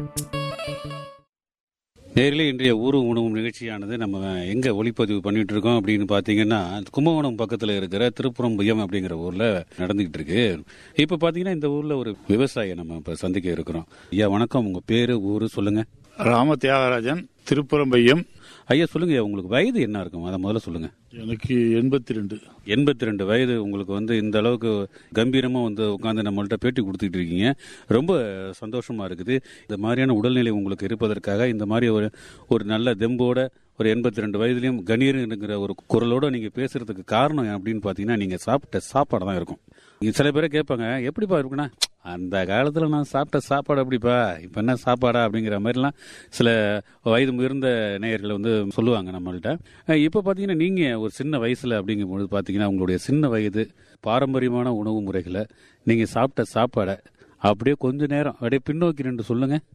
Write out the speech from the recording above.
நேரிலே இன்றைய ஊரு உணவும் நிகழ்ச்சியானது நம்ம எங்க ஒளிப்பதிவு பண்ணிட்டு இருக்கோம் அப்படின்னு பாத்தீங்கன்னா கும்பகோணம் பக்கத்துல இருக்கிற திருப்புறம்புயம் அப்படிங்கிற ஊர்ல நடந்துகிட்டு இருக்கு இப்ப பாத்தீங்கன்னா இந்த ஊர்ல ஒரு விவசாயியை நம்ம இப்ப சந்திக்க இருக்கிறோம் ஐயா வணக்கம் உங்க பேரு ஊரு சொல்லுங்க ராம தியாகராஜன் திருப்புறம்பையம் ஐயா சொல்லுங்க ஐயா, உங்களுக்கு வயது என்ன இருக்கும் அதை முதல்ல சொல்லுங்க எனக்கு எண்பத்தி ரெண்டு எண்பத்தி ரெண்டு வயது உங்களுக்கு வந்து இந்த அளவுக்கு கம்பீரமா வந்து உட்காந்து நம்மள்ட்ட பேட்டி கொடுத்துட்டு இருக்கீங்க ரொம்ப சந்தோஷமா இருக்குது இந்த மாதிரியான உடல்நிலை உங்களுக்கு இருப்பதற்காக இந்த மாதிரி ஒரு ஒரு நல்ல தெம்போட ஒரு எண்பத்தி ரெண்டு வயதுலயும் கணீருங்கிற ஒரு குரலோட நீங்க பேசுறதுக்கு காரணம் அப்படின்னு பாத்தீங்கன்னா நீங்க சாப்பிட்ட சாப்பாடு தான் இருக்கும் இங்க சில பேரை கேட்பாங்க எப்படிப்பா இருக்குன்னா அந்த காலத்துல நான் சாப்பிட்ட சாப்பாடு எப்படிப்பா இப்ப என்ன சாப்பாடா அப்படிங்கிற மாதிரிலாம் சில வயது முதிர்ந்த நேயர்கள் வந்து சொல்லுவாங்க நம்மள்ட்ட அஹ் இப்ப பாத்தீங்கன்னா நீங்க ஒரு சின்ன வயசுல அப்படிங்கும்போது பாத்தீங்கன்னா உங்களுடைய சின்ன வயது பாரம்பரியமான உணவு முறைகளை நீங்க சாப்பிட்ட சாப்பாடை அப்படியே கொஞ்ச நேரம் அப்படியே பின்னோக்கி நின்று சொல்லுங்க